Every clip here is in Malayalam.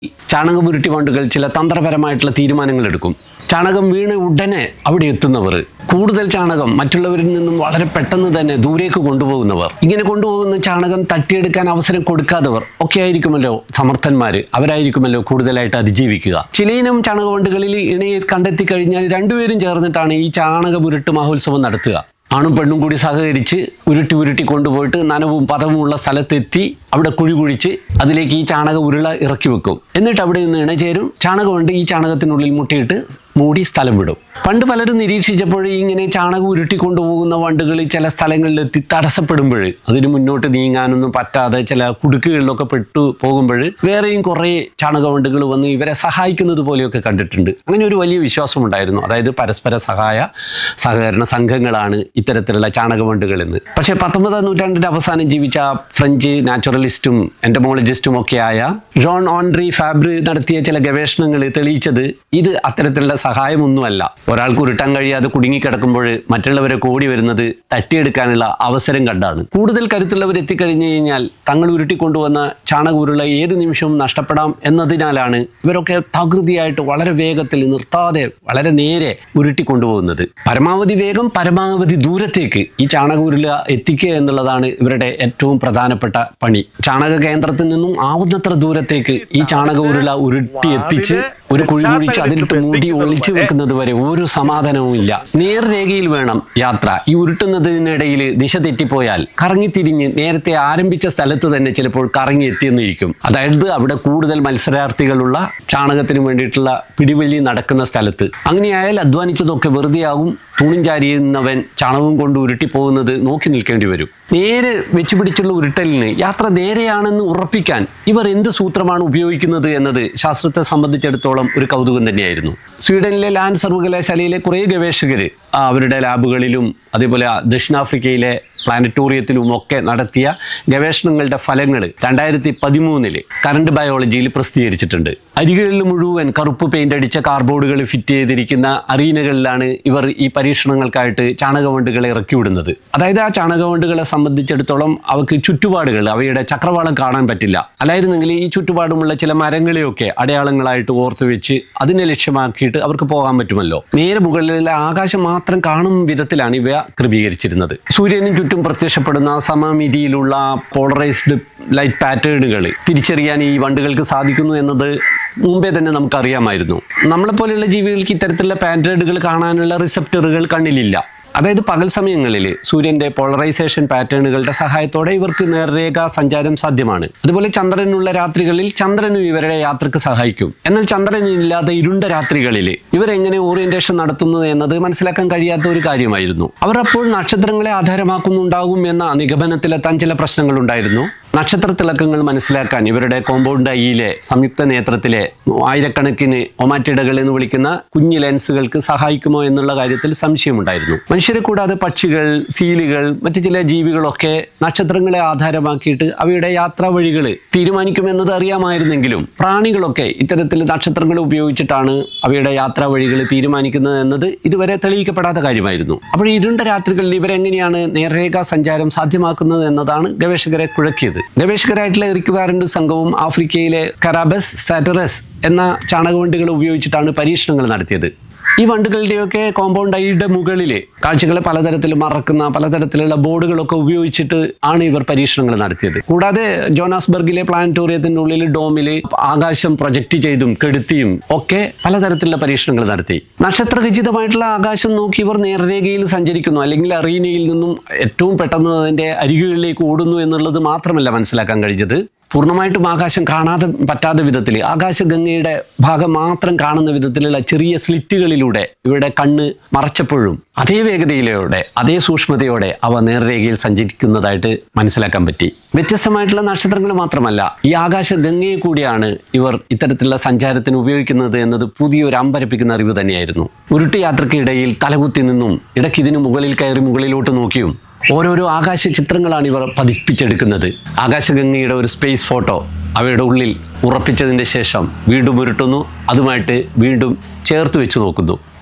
ചാണകം ഉരുട്ടി വണ്ടുകൾ ചില തന്ത്രപരമായിട്ടുള്ള തീരുമാനങ്ങൾ എടുക്കും ചാണകം വീണ് ഉടനെ അവിടെ എത്തുന്നവർ കൂടുതൽ ചാണകം മറ്റുള്ളവരിൽ നിന്നും വളരെ പെട്ടെന്ന് തന്നെ ദൂരേക്ക് കൊണ്ടുപോകുന്നവർ ഇങ്ങനെ കൊണ്ടുപോകുന്ന ചാണകം തട്ടിയെടുക്കാൻ അവസരം കൊടുക്കാത്തവർ ഒക്കെ ആയിരിക്കുമല്ലോ സമർത്ഥന്മാര് അവരായിരിക്കുമല്ലോ കൂടുതലായിട്ട് അതിജീവിക്കുക ചിലയിനം ചാണകവണ്ടുകളിൽ ഇണയെ കണ്ടെത്തി കഴിഞ്ഞാൽ രണ്ടുപേരും ചേർന്നിട്ടാണ് ഈ ചാണക ഉരുട്ട് മഹോത്സവം നടത്തുക ആണും പെണ്ണും കൂടി സഹകരിച്ച് ഉരുട്ടി ഉരുട്ടി കൊണ്ടുപോയിട്ട് നനവും പദവും ഉള്ള സ്ഥലത്തെത്തി അവിടെ കുഴി കുഴിച്ച് അതിലേക്ക് ഈ ചാണക ഉരുള ഇറക്കി വെക്കും എന്നിട്ട് അവിടെ നിന്ന് ഇണചേരും ചാണകം കൊണ്ട് ഈ ചാണകത്തിനുള്ളിൽ മുട്ടിയിട്ട് മൂടി സ്ഥലം വിടും പണ്ട് പലരും നിരീക്ഷിച്ചപ്പോൾ ഇങ്ങനെ ചാണകം ഉരുട്ടി കൊണ്ടുപോകുന്ന വണ്ടുകൾ ചില സ്ഥലങ്ങളിലെത്തി തടസ്സപ്പെടുമ്പോൾ അതിന് മുന്നോട്ട് നീങ്ങാനൊന്നും പറ്റാതെ ചില കുടുക്കുകളിലൊക്കെ പെട്ടു പോകുമ്പോൾ വേറെയും കുറേ ചാണക വണ്ടുകൾ വന്ന് ഇവരെ സഹായിക്കുന്നത് പോലെയൊക്കെ കണ്ടിട്ടുണ്ട് അങ്ങനെ ഒരു വലിയ വിശ്വാസം ഉണ്ടായിരുന്നു അതായത് പരസ്പര സഹായ സഹകരണ സംഘങ്ങളാണ് ഇത്തരത്തിലുള്ള ചാണകവണ്ടുകൾ എന്ന് പക്ഷേ പത്തൊമ്പതാം നൂറ്റാണ്ടിന്റെ അവസാനം ജീവിച്ച ഫ്രഞ്ച് നാച്ചുറലിസ്റ്റും എൻറ്റമോളജിസ്റ്റും ഒക്കെയായ ജോൺ ഓൺട്രി ഫാബ്രി നടത്തിയ ചില ഗവേഷണങ്ങൾ തെളിയിച്ചത് ഇത് അത്തരത്തിലുള്ള സഹായമൊന്നുമല്ല ഒരാൾക്ക് ഉരുട്ടാൻ കഴിയാതെ കുടുങ്ങിക്കിടക്കുമ്പോൾ മറ്റുള്ളവരെ കൂടി വരുന്നത് തട്ടിയെടുക്കാനുള്ള അവസരം കണ്ടാണ് കൂടുതൽ കരുത്തുള്ളവർ എത്തിക്കഴിഞ്ഞു കഴിഞ്ഞാൽ തങ്ങൾ ഉരുട്ടിക്കൊണ്ടുവന്ന ചാണക ഉരുള ഏത് നിമിഷവും നഷ്ടപ്പെടാം എന്നതിനാലാണ് ഇവരൊക്കെ തകൃതിയായിട്ട് വളരെ വേഗത്തിൽ നിർത്താതെ വളരെ നേരെ ഉരുട്ടി കൊണ്ടുപോകുന്നത് പരമാവധി വേഗം പരമാവധി ദൂരത്തേക്ക് ഈ ചാണക ഉരുള എത്തിക്കുക എന്നുള്ളതാണ് ഇവരുടെ ഏറ്റവും പ്രധാനപ്പെട്ട പണി ചാണക കേന്ദ്രത്തിൽ നിന്നും ആവുന്നത്ര ദൂരത്തേക്ക് ഈ ചാണക ഉരുള ഉരുട്ടി എത്തിച്ച് ഒരു കുഴി കുഴിച്ച് അതിലിട്ട് മൂടി ഒളിച്ചു വെക്കുന്നത് വരെ ഒരു സമാധാനവും ഇല്ല നേർരേഖയിൽ വേണം യാത്ര ഈ ഉരുട്ടുന്നതിനിടയിൽ ദിശ തെറ്റിപ്പോയാൽ കറങ്ങിത്തിരിഞ്ഞ് നേരത്തെ ആരംഭിച്ച സ്ഥലത്ത് തന്നെ ചിലപ്പോൾ കറങ്ങി എത്തിയെന്നിരിക്കും അതായത് അവിടെ കൂടുതൽ മത്സരാർത്ഥികളുള്ള ചാണകത്തിന് വേണ്ടിയിട്ടുള്ള പിടിവലി നടക്കുന്ന സ്ഥലത്ത് അങ്ങനെയായാൽ അധ്വാനിച്ചതൊക്കെ വെറുതെയാകും തൂണും ചാരിയുന്നവൻ ചാണകവും കൊണ്ട് ഉരുട്ടി പോകുന്നത് നോക്കി നിൽക്കേണ്ടി വരും നേരെ വെച്ച് പിടിച്ചുള്ള ഉരുട്ടലിന് യാത്ര നേരെയാണെന്ന് ഉറപ്പിക്കാൻ ഇവർ എന്ത് സൂത്രമാണ് ഉപയോഗിക്കുന്നത് എന്നത് ശാസ്ത്രത്തെ സംബന്ധിച്ചിടത്തോളം ഒരു കൗതുകം തന്നെയായിരുന്നു സ്വീഡനിലെ ലാൻഡ് സർവകലാശാലയിലെ കുറേ ഗവേഷകർ അവരുടെ ലാബുകളിലും അതേപോലെ ദക്ഷിണാഫ്രിക്കയിലെ പ്ലാനറ്റോറിയത്തിലും ഒക്കെ നടത്തിയ ഗവേഷണങ്ങളുടെ ഫലങ്ങൾ രണ്ടായിരത്തി പതിമൂന്നില് കറണ്ട് ബയോളജിയിൽ പ്രസിദ്ധീകരിച്ചിട്ടുണ്ട് അരികളിൽ മുഴുവൻ കറുപ്പ് പെയിന്റ് അടിച്ച കാർബോർഡുകൾ ഫിറ്റ് ചെയ്തിരിക്കുന്ന അറീനകളിലാണ് ഇവർ ഈ പരീക്ഷണങ്ങൾക്കായിട്ട് ചാണകവണ്ടുകളെ ഇറക്കി വിടുന്നത് അതായത് ആ ചാണകവണ്ടുകളെ സംബന്ധിച്ചിടത്തോളം അവർക്ക് ചുറ്റുപാടുകൾ അവയുടെ ചക്രവാളം കാണാൻ പറ്റില്ല അല്ലായിരുന്നെങ്കിൽ ഈ ചുറ്റുപാടുമുള്ള ചില മരങ്ങളെയൊക്കെ അടയാളങ്ങളായിട്ട് ഓർത്ത് വെച്ച് അതിനെ ലക്ഷ്യമാക്കിയിട്ട് അവർക്ക് പോകാൻ പറ്റുമല്ലോ നേരെ മുകളിലെ ആകാശം മാത്രം കാണും വിധത്തിലാണ് ഇവ ക്രമീകരിച്ചിരുന്നത് സൂര്യനും ചുറ്റും പ്രത്യക്ഷപ്പെടുന്ന സമമിതിയിലുള്ള പോളറൈസ്ഡ് ലൈറ്റ് പാറ്റേണുകൾ തിരിച്ചറിയാൻ ഈ വണ്ടുകൾക്ക് സാധിക്കുന്നു എന്നത് മുമ്പേ തന്നെ നമുക്കറിയാമായിരുന്നു നമ്മളെപ്പോലെയുള്ള ജീവികൾക്ക് ഇത്തരത്തിലുള്ള പാറ്റേണുകൾ കാണാനുള്ള റിസപ്റ്ററുകൾ കണ്ണിലില്ല അതായത് പകൽ സമയങ്ങളിൽ സൂര്യന്റെ പോളറൈസേഷൻ പാറ്റേണുകളുടെ സഹായത്തോടെ ഇവർക്ക് നേർരേഖ സഞ്ചാരം സാധ്യമാണ് അതുപോലെ ചന്ദ്രനുള്ള രാത്രികളിൽ ചന്ദ്രനും ഇവരുടെ യാത്രക്ക് സഹായിക്കും എന്നാൽ ചന്ദ്രനില്ലാത്ത ഇരുണ്ട രാത്രികളിൽ ഇവരെങ്ങനെ ഓറിയന്റേഷൻ നടത്തുന്നു എന്നത് മനസ്സിലാക്കാൻ കഴിയാത്ത ഒരു കാര്യമായിരുന്നു അവർ അപ്പോൾ നക്ഷത്രങ്ങളെ ആധാരമാക്കുന്നുണ്ടാകും എന്ന നിഗമനത്തിലെത്താൻ ചില പ്രശ്നങ്ങളുണ്ടായിരുന്നു നക്ഷത്ര തിളക്കങ്ങൾ മനസ്സിലാക്കാൻ ഇവരുടെ കോമ്പൗണ്ട് ഐയിലെ സംയുക്ത നേത്രത്തിലെ ആയിരക്കണക്കിന് ഒമാറ്റിഡകൾ എന്ന് വിളിക്കുന്ന കുഞ്ഞു ലെൻസുകൾക്ക് സഹായിക്കുമോ എന്നുള്ള കാര്യത്തിൽ സംശയമുണ്ടായിരുന്നു മനുഷ്യരെ കൂടാതെ പക്ഷികൾ സീലുകൾ മറ്റു ചില ജീവികളൊക്കെ നക്ഷത്രങ്ങളെ ആധാരമാക്കിയിട്ട് അവയുടെ യാത്രാ വഴികൾ തീരുമാനിക്കുമെന്നത് അറിയാമായിരുന്നെങ്കിലും പ്രാണികളൊക്കെ ഇത്തരത്തിൽ നക്ഷത്രങ്ങൾ ഉപയോഗിച്ചിട്ടാണ് അവയുടെ യാത്രാ വഴികൾ തീരുമാനിക്കുന്നത് എന്നത് ഇതുവരെ തെളിയിക്കപ്പെടാത്ത കാര്യമായിരുന്നു അപ്പോൾ ഈ ഇരുണ്ട രാത്രികളിൽ ഇവരെങ്ങനെയാണ് നേർരേഖാ സഞ്ചാരം സാധ്യമാക്കുന്നത് എന്നതാണ് ഗവേഷകരെ കുഴക്കിയത് ഗവേഷകരായിട്ടുള്ള എറിക് വാറന്റ് സംഘവും ആഫ്രിക്കയിലെ കറാബസ് സാറ്ററസ് എന്ന ചാണകവണ്ടികൾ ഉപയോഗിച്ചിട്ടാണ് പരീക്ഷണങ്ങൾ നടത്തിയത് ഈ വണ്ടുകളുടെയൊക്കെ കോമ്പൗണ്ട് ഐയുടെ മുകളിൽ കാഴ്ചകളെ പലതരത്തിൽ മറക്കുന്ന പലതരത്തിലുള്ള ബോർഡുകളൊക്കെ ഉപയോഗിച്ചിട്ട് ആണ് ഇവർ പരീക്ഷണങ്ങൾ നടത്തിയത് കൂടാതെ ജോനാസ്ബർഗിലെ പ്ലാനറ്റോറിയത്തിന്റെ ഉള്ളിൽ ഡോമിൽ ആകാശം പ്രൊജക്റ്റ് ചെയ്തും കെടുത്തിയും ഒക്കെ പലതരത്തിലുള്ള പരീക്ഷണങ്ങൾ നടത്തി നക്ഷത്രഖചിതമായിട്ടുള്ള ആകാശം നോക്കി ഇവർ നേർരേഖയിൽ സഞ്ചരിക്കുന്നു അല്ലെങ്കിൽ അറീനയിൽ നിന്നും ഏറ്റവും പെട്ടെന്ന് അതിന്റെ അരികുകളിലേക്ക് ഓടുന്നു എന്നുള്ളത് മാത്രമല്ല മനസ്സിലാക്കാൻ കഴിഞ്ഞത് പൂർണ്ണമായിട്ടും ആകാശം കാണാതെ പറ്റാത്ത വിധത്തിൽ ആകാശഗംഗയുടെ ഭാഗം മാത്രം കാണുന്ന വിധത്തിലുള്ള ചെറിയ സ്ലിറ്റുകളിലൂടെ ഇവരുടെ കണ്ണ് മറച്ചപ്പോഴും അതേ വേഗതയിലൂടെ അതേ സൂക്ഷ്മതയോടെ അവ നേർരേഖയിൽ സഞ്ചരിക്കുന്നതായിട്ട് മനസ്സിലാക്കാൻ പറ്റി വ്യത്യസ്തമായിട്ടുള്ള നക്ഷത്രങ്ങൾ മാത്രമല്ല ഈ ആകാശഗംഗയെ കൂടിയാണ് ഇവർ ഇത്തരത്തിലുള്ള സഞ്ചാരത്തിന് ഉപയോഗിക്കുന്നത് എന്നത് പുതിയൊരു അമ്പരപ്പിക്കുന്ന അറിവ് തന്നെയായിരുന്നു ഉരുട്ട് യാത്രയ്ക്കിടയിൽ തലകുത്തി നിന്നും ഇടയ്ക്ക് ഇതിന് മുകളിൽ കയറി മുകളിലോട്ട് നോക്കിയും ഓരോരോ ആകാശ ചിത്രങ്ങളാണ് ഇവർ പതിപ്പിച്ചെടുക്കുന്നത് ആകാശഗംഗയുടെ ഒരു സ്പേസ് ഫോട്ടോ അവയുടെ ഉള്ളിൽ ഉറപ്പിച്ചതിൻ്റെ ശേഷം വീണ്ടും ഉരുട്ടുന്നു അതുമായിട്ട് വീണ്ടും ചേർത്ത് വെച്ച് നോക്കുന്നു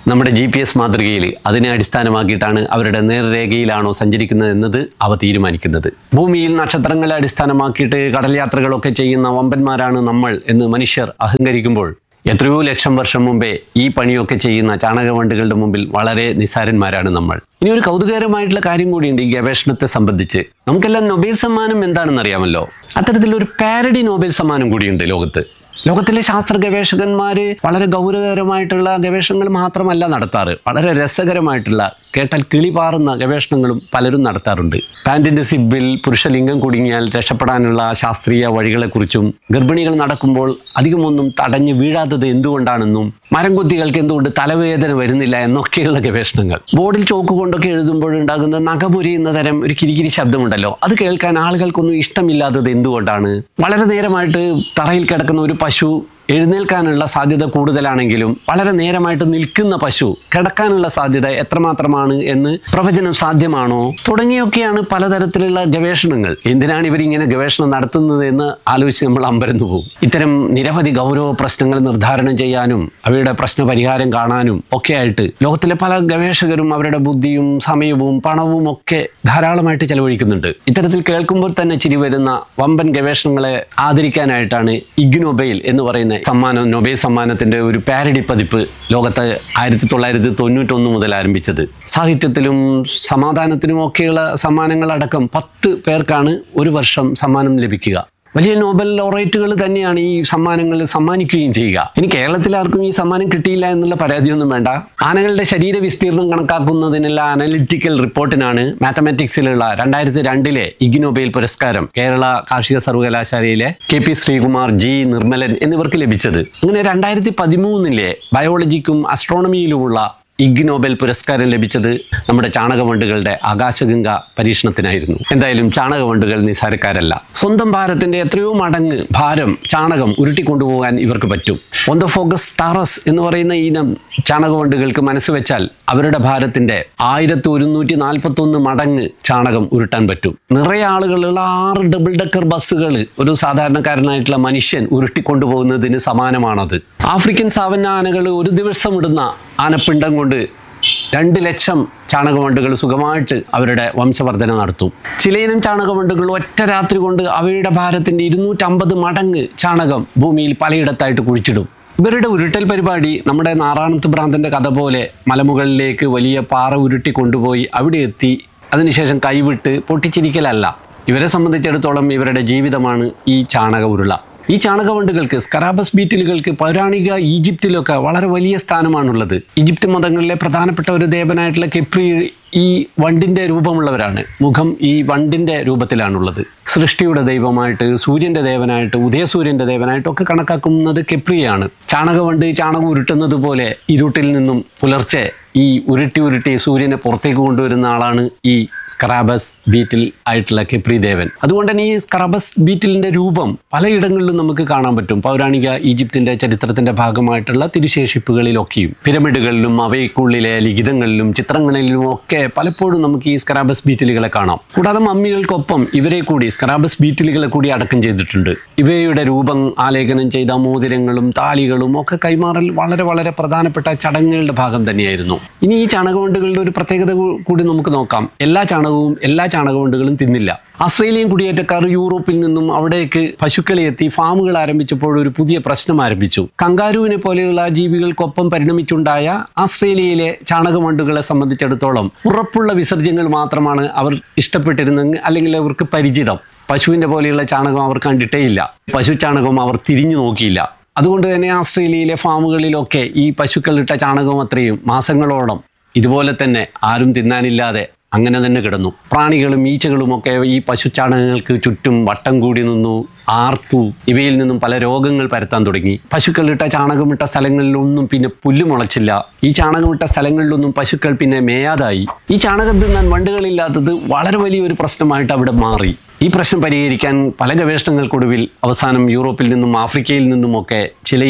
നമ്മുടെ ജി പി എസ് മാതൃകയിൽ അതിനെ അടിസ്ഥാനമാക്കിയിട്ടാണ് അവരുടെ നേർരേഖയിലാണോ സഞ്ചരിക്കുന്നത് എന്നത് അവ തീരുമാനിക്കുന്നത് ഭൂമിയിൽ നക്ഷത്രങ്ങളെ അടിസ്ഥാനമാക്കിയിട്ട് കടൽ യാത്രകളൊക്കെ ചെയ്യുന്ന വമ്പന്മാരാണ് നമ്മൾ എന്ന് മനുഷ്യർ അഹങ്കരിക്കുമ്പോൾ എത്രയോ ലക്ഷം വർഷം മുമ്പേ ഈ പണിയൊക്കെ ചെയ്യുന്ന ചാണകവണ്ടുകളുടെ മുമ്പിൽ വളരെ നിസാരന്മാരാണ് നമ്മൾ ഇനി ഒരു കൗതുകകരമായിട്ടുള്ള കാര്യം കൂടിയുണ്ട് ഈ ഗവേഷണത്തെ സംബന്ധിച്ച് നമുക്കെല്ലാം നൊബേൽ സമ്മാനം എന്താണെന്ന് അറിയാമല്ലോ അത്തരത്തിലൊരു പാരഡി നൊബേൽ സമ്മാനം കൂടിയുണ്ട് ലോകത്ത് ലോകത്തിലെ ശാസ്ത്ര ഗവേഷകന്മാർ വളരെ ഗൗരവകരമായിട്ടുള്ള ഗവേഷണങ്ങൾ മാത്രമല്ല നടത്താറ് വളരെ രസകരമായിട്ടുള്ള കേട്ടാൽ കിളി പാറുന്ന ഗവേഷണങ്ങളും പലരും നടത്താറുണ്ട് പാൻറ്റിന്റെ സിബിൽ പുരുഷലിംഗം കുടുങ്ങിയാൽ രക്ഷപ്പെടാനുള്ള ശാസ്ത്രീയ വഴികളെക്കുറിച്ചും ഗർഭിണികൾ നടക്കുമ്പോൾ അധികമൊന്നും തടഞ്ഞു വീഴാത്തത് എന്തുകൊണ്ടാണെന്നും മരം കൊത്തികൾക്ക് എന്തുകൊണ്ട് തലവേദന വരുന്നില്ല എന്നൊക്കെയുള്ള ഗവേഷണങ്ങൾ ബോർഡിൽ ചോക്ക് കൊണ്ടൊക്കെ എഴുതുമ്പോഴുണ്ടാകുന്ന നഖമുരിയുന്ന തരം ഒരു കിരികിരി ശബ്ദമുണ്ടല്ലോ അത് കേൾക്കാൻ ആളുകൾക്കൊന്നും ഇഷ്ടമില്ലാത്തത് എന്തുകൊണ്ടാണ് വളരെ നേരമായിട്ട് തറയിൽ കിടക്കുന്ന ഒരു പശു എഴുന്നേൽക്കാനുള്ള സാധ്യത കൂടുതലാണെങ്കിലും വളരെ നേരമായിട്ട് നിൽക്കുന്ന പശു കിടക്കാനുള്ള സാധ്യത എത്രമാത്രമാണ് എന്ന് പ്രവചനം സാധ്യമാണോ തുടങ്ങിയൊക്കെയാണ് പലതരത്തിലുള്ള ഗവേഷണങ്ങൾ എന്തിനാണ് ഇവരിങ്ങനെ ഗവേഷണം നടത്തുന്നത് എന്ന് ആലോചിച്ച് നമ്മൾ അമ്പരന്നു പോകും ഇത്തരം നിരവധി ഗൗരവ പ്രശ്നങ്ങൾ നിർദ്ധാരണം ചെയ്യാനും അവയുടെ പ്രശ്ന പരിഹാരം കാണാനും ഒക്കെ ആയിട്ട് ലോകത്തിലെ പല ഗവേഷകരും അവരുടെ ബുദ്ധിയും സമയവും പണവും ഒക്കെ ധാരാളമായിട്ട് ചെലവഴിക്കുന്നുണ്ട് ഇത്തരത്തിൽ കേൾക്കുമ്പോൾ തന്നെ ചിരി വരുന്ന വമ്പൻ ഗവേഷണങ്ങളെ ആദരിക്കാനായിട്ടാണ് ഇഗ്നോബെയിൽ എന്ന് പറയുന്ന സമ്മാനം നൊബേൽ സമ്മാനത്തിന്റെ ഒരു പാരഡി പതിപ്പ് ലോകത്ത് ആയിരത്തി തൊള്ളായിരത്തി തൊണ്ണൂറ്റൊന്ന് മുതൽ ആരംഭിച്ചത് സാഹിത്യത്തിലും സമാധാനത്തിനും ഒക്കെയുള്ള സമ്മാനങ്ങളടക്കം പത്ത് പേർക്കാണ് ഒരു വർഷം സമ്മാനം ലഭിക്കുക വലിയ നോബൽ ലോറേറ്റുകൾ തന്നെയാണ് ഈ സമ്മാനങ്ങൾ സമ്മാനിക്കുകയും ചെയ്യുക ഇനി കേരളത്തിൽ ആർക്കും ഈ സമ്മാനം കിട്ടിയില്ല എന്നുള്ള പരാതിയൊന്നും വേണ്ട ആനകളുടെ ശരീര വിസ്തീർണം കണക്കാക്കുന്നതിനുള്ള അനലിറ്റിക്കൽ റിപ്പോർട്ടിനാണ് മാത്തമാറ്റിക്സിലുള്ള രണ്ടായിരത്തി രണ്ടിലെ ഇഗ്നോബേൽ പുരസ്കാരം കേരള കാർഷിക സർവകലാശാലയിലെ K P Sreekumar G Nirmalan എന്നിവർക്ക് ലഭിച്ചത് അങ്ങനെ രണ്ടായിരത്തി പതിമൂന്നിലെ ബയോളജിക്കും അസ്ട്രോണമിയിലുമുള്ള ഇഗ് നോബൽ പുരസ്കാരം ലഭിച്ചത് നമ്മുടെ ചാണകവണ്ടുകളുടെ ആകാശഗംഗ പരീക്ഷണത്തിനായിരുന്നു എന്തായാലും ചാണകവണ്ടുകൾ നിസ്സാരക്കാരല്ല സ്വന്തം ഭാരത്തിന്റെ എത്രയോ മടങ്ങ് ഭാരം ചാണകം ഉരുട്ടിക്കൊണ്ടുപോകാൻ ഇവർക്ക് പറ്റും ഒന്തോഫോഗസ് ടാറസ് എന്ന് പറയുന്ന ഇനം ചാണകവണ്ടുകൾക്ക് മനസ്സ് വെച്ചാൽ അവരുടെ ഭാരത്തിന്റെ ആയിരത്തി ഒരുന്നൂറ്റി നാൽപ്പത്തി ഒന്ന് മടങ്ങ് ചാണകം ഉരുട്ടാൻ പറ്റും നിറയെ ആളുകളുള്ള ആറ് ഡബിൾ ഡെക്കർ ബസ്സുകൾ ഒരു സാധാരണക്കാരനായിട്ടുള്ള മനുഷ്യൻ ഉരുട്ടിക്കൊണ്ടുപോകുന്നതിന് സമാനമാണത് ആഫ്രിക്കൻ സാവന്ന ആനകൾ ഒരു ദിവസം ഇടുന്ന ആനപ്പിണ്ടം കൊണ്ട് രണ്ട് ലക്ഷം ചാണകവണ്ടുകൾ സുഖമായിട്ട് അവരുടെ വംശവർധന നടത്തും ചിലയിനം ചാണകവണ്ടുകൾ ഒറ്റ രാത്രി കൊണ്ട് അവയുടെ ഭാരത്തിന്റെ ഇരുന്നൂറ്റമ്പത് മടങ്ങ് ചാണകം ഭൂമിയിൽ പലയിടത്തായിട്ട് കുഴിച്ചിടും ഇവരുടെ ഉരുട്ടൽ പരിപാടി നമ്മുടെ നാറാണത്ത് ഭ്രാന്തന്റെ കഥ പോലെ മലമുകളിലേക്ക് വലിയ പാറ ഉരുട്ടി കൊണ്ടുപോയി അവിടെ എത്തി അതിനുശേഷം കൈവിട്ട് പൊട്ടിച്ചിരിക്കലല്ല ഇവരെ സംബന്ധിച്ചിടത്തോളം ഇവരുടെ ജീവിതമാണ് ഈ ചാണക ഉരുള ഈ ചാണകവണ്ടുകൾക്ക് സ്കറാബസ് ബീറ്റിലുകൾക്ക് പൗരാണിക ഈജിപ്തിലൊക്കെ വളരെ വലിയ സ്ഥാനമാണുള്ളത് ഈജിപ്ത് മതങ്ങളിലെ പ്രധാനപ്പെട്ട ഒരു ദേവനായിട്ടുള്ള കെപ്രി ഈ വണ്ടിന്റെ രൂപമുള്ളവരാണ് മുഖം ഈ വണ്ടിന്റെ രൂപത്തിലാണുള്ളത് സൃഷ്ടിയുടെ ദൈവമായിട്ട് സൂര്യന്റെ ദേവനായിട്ട് ഉദയസൂര്യന്റെ ദേവനായിട്ട് ഒക്കെ കണക്കാക്കുന്നത് കെപ്രിയാണ് ചാണകവണ്ട് ചാണകം ഉരുട്ടുന്നത് പോലെ ഇരുട്ടിൽ നിന്നും പുലർച്ചെ ഈ ഉരുട്ടി ഉരുട്ടി സൂര്യനെ പുറത്തേക്ക് കൊണ്ടുവരുന്ന ആളാണ് ഈ സ്ക്രാബസ് ബീറ്റിൽ ആയിട്ടുള്ള കെപ്രി ദേവൻ അതുകൊണ്ട് തന്നെ ഈ സ്ക്രാബസ് ബീറ്റിലിന്റെ രൂപം പലയിടങ്ങളിലും നമുക്ക് കാണാൻ പറ്റും പൗരാണിക ഈജിപ്തിന്റെ ചരിത്രത്തിന്റെ ഭാഗമായിട്ടുള്ള തിരുശേഷിപ്പുകളിലൊക്കെയും പിരമിഡുകളിലും അവയ്ക്കുള്ളിലെ ലിഖിതങ്ങളിലും ചിത്രങ്ങളിലും ഒക്കെ പലപ്പോഴും നമുക്ക് ഈ സ്ക്രാബസ് ബീറ്റിലുകളെ കാണാം കൂടാതെ മമ്മികൾക്കൊപ്പം ഇവരെ കൂടി സ്ക്രാബസ് ബീറ്റിലുകളെ കൂടി അടക്കം ചെയ്തിട്ടുണ്ട് ഇവയുടെ രൂപം ആലേഖനം ചെയ്ത മോതിരങ്ങളും താലികളും ഒക്കെ കൈമാറൽ വളരെ വളരെ പ്രധാനപ്പെട്ട ചടങ്ങുകളുടെ ഭാഗം തന്നെയായിരുന്നു ഇനി ഈ ചാണകവണ്ടുകളുടെ ഒരു പ്രത്യേകത കൂ- കൂടി നമുക്ക് നോക്കാം എല്ലാ ചാണകവും എല്ലാ ചാണകവണ്ടുകളും തിന്നില്ല ആസ്ട്രേലിയൻ കുടിയേറ്റക്കാർ യൂറോപ്പിൽ നിന്നും അവിടേക്ക് പശുക്കളെ എത്തി ഫാമുകൾ ആരംഭിച്ചപ്പോൾ ഒരു പുതിയ പ്രശ്നം ആരംഭിച്ചു കങ്കാരുവിനെ പോലെയുള്ള ജീവികൾക്കൊപ്പം പരിണമിച്ചുണ്ടായ ആസ്ട്രേലിയയിലെ ചാണകവണ്ടുകളെ സംബന്ധിച്ചിടത്തോളം ഉറപ്പുള്ള വിസർജ്യങ്ങൾ മാത്രമാണ് അവർ ഇഷ്ടപ്പെട്ടിരുന്നെങ്കിൽ അല്ലെങ്കിൽ അവർക്ക് പരിചിതം പശുവിന്റെ പോലെയുള്ള ചാണകം അവർ കണ്ടിട്ടേയില്ല പശു ചാണകം അവർ തിരിഞ്ഞു നോക്കിയില്ല അതുകൊണ്ട് തന്നെ ആസ്ട്രേലിയയിലെ ഫാമുകളിലൊക്കെ ഈ പശുക്കളിട്ട ചാണകം അത്രയും മാസങ്ങളോളം ഇതുപോലെ തന്നെ ആരും തിന്നാനില്ലാതെ അങ്ങനെ തന്നെ കിടന്നു പ്രാണികളും ഈച്ചകളും ഒക്കെ ഈ പശുചാണകങ്ങൾക്ക് ചുറ്റും വട്ടം കൂടി നിന്നു ആർത്തു ഇവയിൽ നിന്നും പല രോഗങ്ങൾ പരത്താൻ തുടങ്ങി പശുക്കളിട്ട ചാണകമിട്ട സ്ഥലങ്ങളിലൊന്നും പിന്നെ പുല്ല് മുളച്ചില്ല ഈ ചാണകമിട്ട സ്ഥലങ്ങളിലൊന്നും പശുക്കൾ പിന്നെ മേയാതായി ഈ ചാണകം തിന്നാൻ വണ്ടുകളില്ലാത്തത് വളരെ വലിയൊരു പ്രശ്നമായിട്ട് അവിടെ മാറി ഈ പ്രശ്നം പരിഹരിക്കാൻ പല ഗവേഷണങ്ങൾക്കൊടുവിൽ അവസാനം യൂറോപ്പിൽ നിന്നും ആഫ്രിക്കയിൽ നിന്നുമൊക്കെ ചിലയിനം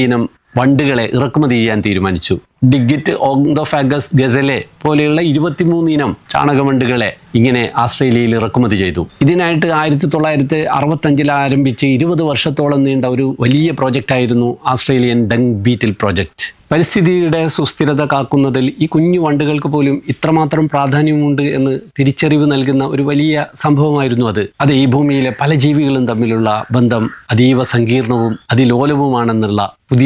വണ്ടുകളെ ഇറക്കുമതി ചെയ്യാൻ തീരുമാനിച്ചു ഡിഗിറ്റ് ഓങ്ഡോഫാഗസ് ഗസലെ പോലെയുള്ള ഇരുപത്തിമൂന്ന് ഇനം ചാണകവണ്ടുകളെ ഇങ്ങനെ ആസ്ട്രേലിയയിൽ ഇറക്കുമതി ചെയ്തു ഇതിനായിട്ട് ആയിരത്തി തൊള്ളായിരത്തി അറുപത്തഞ്ചിൽ ആരംഭിച്ച് ഇരുപത് വർഷത്തോളം നീണ്ട ഒരു വലിയ പ്രോജക്റ്റായിരുന്നു ആസ്ട്രേലിയൻ ഡങ് ബീറ്റിൽ പ്രോജക്റ്റ് പരിസ്ഥിതിയുടെ സുസ്ഥിരത കാക്കുന്നതിൽ ഈ കുഞ്ഞു വണ്ടുകൾക്ക് പോലും ഇത്രമാത്രം പ്രാധാന്യമുണ്ട് എന്ന് തിരിച്ചറിവ് നൽകുന്ന ഒരു വലിയ സംഭവമായിരുന്നു അത് അത് ഈ ഭൂമിയിലെ പല ജീവികളും തമ്മിലുള്ള ബന്ധം അതീവ സങ്കീർണവും അതിലോലവുമാണെന്നുള്ള പുതിയ